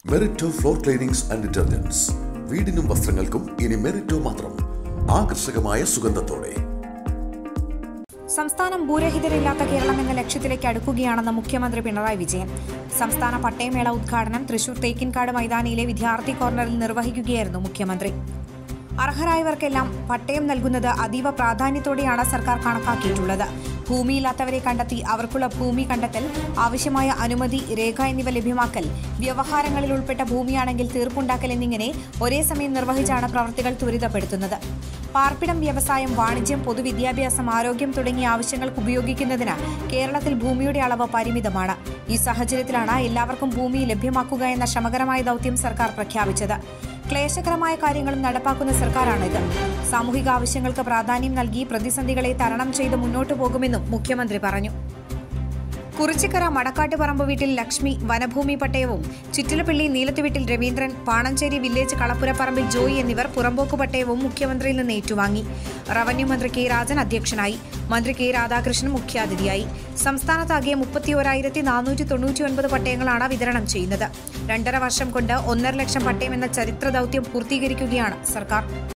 മെറിറ്റോ floor cleanings and detergents വീടിനും വസ്ത്രങ്ങൾക്കും ഇനി മെറിറ്റോ മാത്രം ആകർഷകമായ സുഗന്ധത്തോടെ സംസ്ഥാനം ഭൂരഹിതരില്ലാത്ത കേരളം എന്ന ലക്ഷ്യത്തിലേക്ക് അടുക്കുകയാണെന്ന് മുഖ്യമന്ത്രി പിണറായി വിജയൻ സംസ്ഥാന പട്ടയമേള ഉദ്ഘാടനം തൃശൂർ തേക്കിൻകാട് മൈതാനിയിലെ വിദ്യാർത്ഥി കോർണറിൽ നിർവഹിക്കുകയായിരുന്നു മുഖ്യമന്ത്രി അർഹരായവർക്കെല്ലാം പട്ടയം നൽകുന്നത് അതീവ പ്രാധാന്യത്തോടെയാണ് സർക്കാർ കണക്കാക്കിയിട്ടുള്ളത് ഭൂമിയില്ലാത്തവരെ കണ്ടെത്തി അവർക്കുള്ള ഭൂമി കണ്ടെത്തൽ ആവശ്യമായ അനുമതി രേഖ എന്നിവ ലഭ്യമാക്കൽ വ്യവഹാരങ്ങളിൽ ഉൾപ്പെട്ട ഭൂമിയാണെങ്കിൽ തീർപ്പുണ്ടാക്കൽ എന്നിങ്ങനെ ഒരേ സമയം നിർവഹിച്ചാണ് പ്രവൃത്തികൾ ത്വരിതപ്പെടുത്തുന്നത് പാർപ്പിടം വ്യവസായം വാണിജ്യം പൊതുവിദ്യാഭ്യാസം ആരോഗ്യം തുടങ്ങിയ ആവശ്യങ്ങൾക്ക് ഉപയോഗിക്കുന്നതിന് കേരളത്തിൽ ഭൂമിയുടെ അളവ് പരിമിതമാണ് ഈ സാഹചര്യത്തിലാണ് എല്ലാവർക്കും ഭൂമി ലഭ്യമാക്കുക എന്ന ശ്രമകരമായ ദൗത്യം സർക്കാർ പ്രഖ്യാപിച്ചത് ക്ലേശകരമായ കാര്യങ്ങളും നടപ്പാക്കുന്ന സർക്കാരാണിത് സാമൂഹിക ആവശ്യങ്ങൾക്ക് പ്രാധാന്യം നൽകി പ്രതിസന്ധികളെ തരണം ചെയ്ത് മുന്നോട്ടു പോകുമെന്നും മുഖ്യമന്ത്രി പറഞ്ഞു കുറിച്ചിക്കര മടക്കാട്ടുപറമ്പ് വീട്ടിൽ ലക്ഷ്മി വനഭൂമി പട്ടയവും ചിറ്റിലപ്പള്ളി നീലത്തുവീട്ടിൽ രവീന്ദ്രൻ പാണഞ്ചേരി വില്ലേജ് കളപ്പുരപ്പറമ്പിൽ ജോയി എന്നിവർ പുറമ്പോക്ക് പട്ടയവും മുഖ്യമന്ത്രിയിൽ നിന്ന് ഏറ്റുവാങ്ങി റവന്യൂ മന്ത്രി കെ രാജൻ അധ്യക്ഷനായി മന്ത്രി കെ രാധാകൃഷ്ണൻ മുഖ്യാതിഥിയായി സംസ്ഥാനത്താകെ മുപ്പത്തിയോരായിരത്തി നാനൂറ്റി തൊണ്ണൂറ്റി ഒൻപത് പട്ടയങ്ങളാണ് വിതരണം ചെയ്യുന്നത് രണ്ടര വർഷം കൊണ്ട് ഒന്നര ലക്ഷം പട്ടയം എന്ന ചരിത്ര ദൗത്യം പൂർത്തീകരിക്കുകയാണ് സർക്കാർ